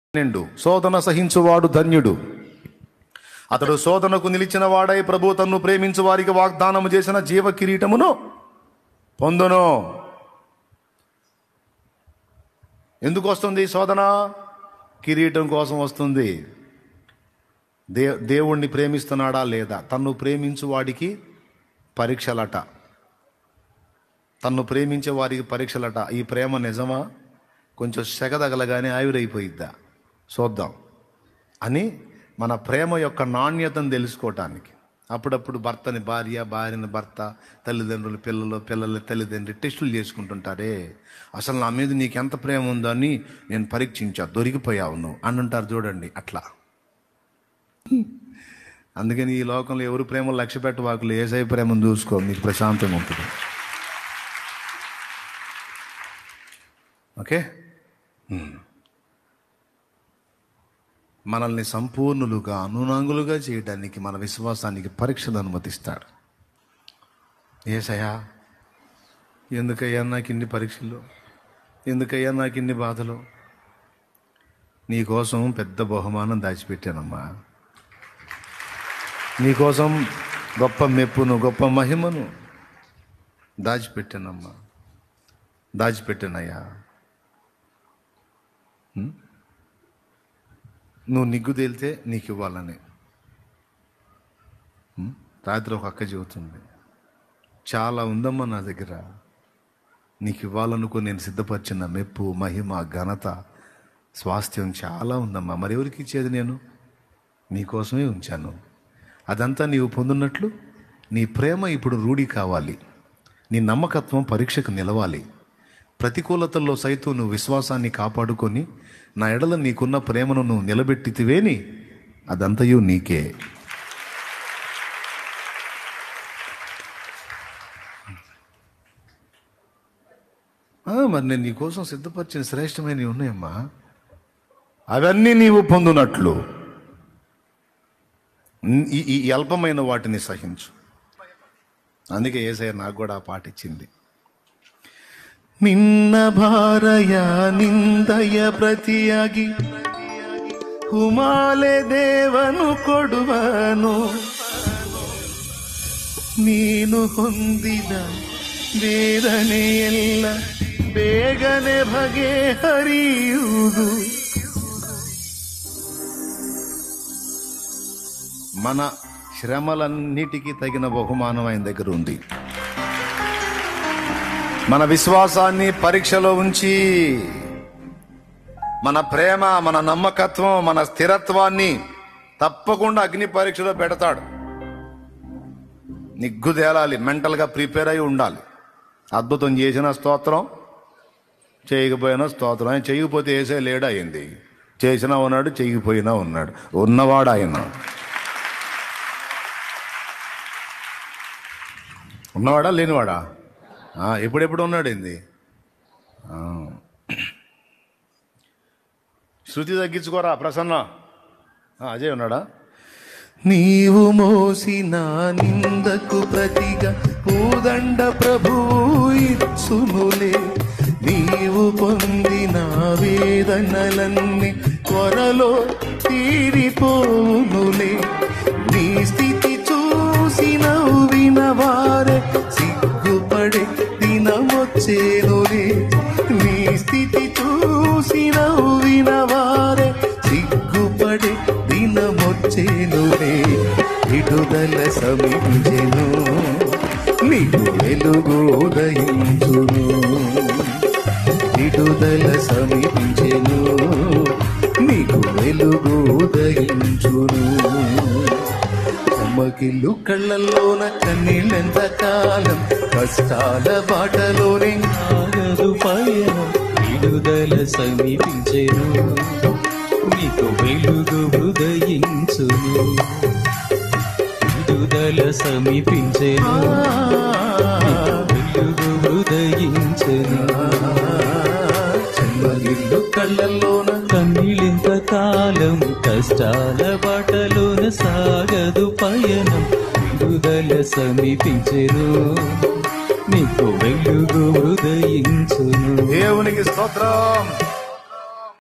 నిండు శోధన సహించువాడు ధన్యుడు అతడు శోధనకు నిలిచిన వాడై ప్రభు తన్ను ప్రేమించు వారికి వాగ్దానము చేసిన జీవ కిరీటమును పొందును ఎందుకు వస్తుంది ఈ శోధన కిరీటం కోసం వస్తుంది దే దేవుణ్ణి ప్రేమిస్తున్నాడా లేదా తన్ను ప్రేమించు వాడికి పరీక్షలట తన్ను ప్రేమించే వారికి పరీక్షలట ఈ ప్రేమ నిజమా కొంచెం సెగదగలగానే ఆవిరైపోయిద్దా చూద్దాం అని మన ప్రేమ యొక్క నాణ్యతను తెలుసుకోవటానికి అప్పుడప్పుడు భర్తని భార్య భార్యని భర్త తల్లిదండ్రులు పిల్లలు పిల్లల తల్లిదండ్రులు టెస్టులు చేసుకుంటుంటారే అసలు నా మీద నీకు ఎంత ప్రేమ ఉందో అని నేను పరీక్షించా దొరికిపోయావు నువ్వు అని అంటారు చూడండి అట్లా అందుకని ఈ లోకంలో ఎవరు ప్రేమ లక్ష్య పెట్టవాకులు ఏసై ప్రేమను చూసుకో మీకు ప్రశాంతంగా ఉంటుంది ఓకే మనల్ని సంపూర్ణులుగా అనునాంగులుగా చేయడానికి మన విశ్వాసానికి పరీక్షలు అనుమతిస్తాడు ఏసయ్యా ఎందుకయ్యా నాకు ఇన్ని పరీక్షలు ఎందుకయ్యా నాకు ఇన్ని బాధలు నీకోసం పెద్ద బహుమానం దాచిపెట్టానమ్మా నీకోసం గొప్ప మెప్పును గొప్ప మహిమను దాచిపెట్టానమ్మా దాచిపెట్టానయ్యా నువ్వు నిగ్గు తేలితే నీకు ఇవ్వాలని ఉం? రాత్రి ఒక అక్క చెబుతుంది చాలా ఉందమ్మా నా దగ్గర నీకు ఇవ్వాలనుకో నేను సిద్ధపరిచిన మెప్పు మహిమ ఘనత స్వాస్థ్యం చాలా ఉందమ్మా మరి ఎవరికి ఇచ్చేది నేను నీకోసమే ఉంచాను అదంతా నీవు పొందున్నట్లు నీ ప్రేమ ఇప్పుడు రూఢి కావాలి నీ నమ్మకత్వం పరీక్షకు నిలవాలి ప్రతికూలతల్లో సైతం నువ్వు విశ్వాసాన్ని కాపాడుకొని నా ఎడల నీకున్న ప్రేమను నువ్వు నిలబెట్టితివేని అదంతయు నీకే ఆ, మరి నేను నీకోసం సిద్ధపరిచిన శ్రేష్టమైనవి ఉన్నాయమ్మా అవన్నీ నీవు పొందునట్లు ఈ ఈ అల్పమైన వాటిని సహించు అందుకే ఏసయ్య నాకు కూడా ఆ పాట ఇచ్చింది ನಿನ್ನ ಭಾರಯ ನಿಂದಯ ಪ್ರತಿಯಾಗಿ ಹುಮಾಲೆ ದೇವನು ಕೊಡುವನು ನೀನು ಹೊಂದಿದ ವೇದನೆಯೆಲ್ಲ ಬೇಗನೆ ಬಗೆಹರಿಯುವುದು మన శ్రమలన్నిటికీ తగిన బహుమానం ఆయన దగ్గర ఉంది మన విశ్వాసాన్ని పరీక్షలో ఉంచి మన ప్రేమ మన నమ్మకత్వం మన స్థిరత్వాన్ని తప్పకుండా అగ్ని పరీక్షలో పెడతాడు నిగ్గు తేలాలి మెంటల్గా ప్రిపేర్ అయి ఉండాలి అద్భుతం చేసిన స్తోత్రం చేయకపోయినా స్తోత్రం ఆయన చేయకపోతే వేసే లేడు అయింది చేసినా ఉన్నాడు చేయకపోయినా ఉన్నాడు ఉన్నవాడు ఆయన ఉన్నవాడా లేనివాడా ఆ, ఎప్పుడెప్పుడు ఉన్నాడు ఏంది ఆ. శృతి తగ్గించుకోరా ప్రసన్న ఆ, అజయ్ ఉన్నాడా నీవు మోసిన నిందకు ప్రతిగా పూదండ ప్రభువు ఇచ్చునులే నీవు పొందిన వేదనలన్నీ త్వరలో తీరిపోనులే నీ స్థితి చూసి నవ్విన వారే సిగ్గుపడే దినమొచ్చేనులే నీ స్థితి చూసి నవ్విన వారే సిగ్గుపడే దినమొచ్చేనులే విడుదల సమీపించెను నీకు వెలుగు ఉదయించును విడుదల సమీపించెను నీకు వెలుగు ఉదయించును అమ్మకిల్లు కళ్ళల్లోన కన్నీళ్ళెంత కాలం కష్టాల బాటలోనే ఆగదు పయనం విడుదల సమీపించెను నీకు వెలుగు ఉదయించును విడుదల సమీపించెను వెలుగు ఉదయించును చెమ్మగిల్లు కళ్ళల్లోన కన్నీళ్ళెంత కాలం కష్టాల బాటలోన సాగదు పయనం విడుదల సమీపించెను నీకు వెలుగు ఉదయించును దేవునికి స్తోత్రం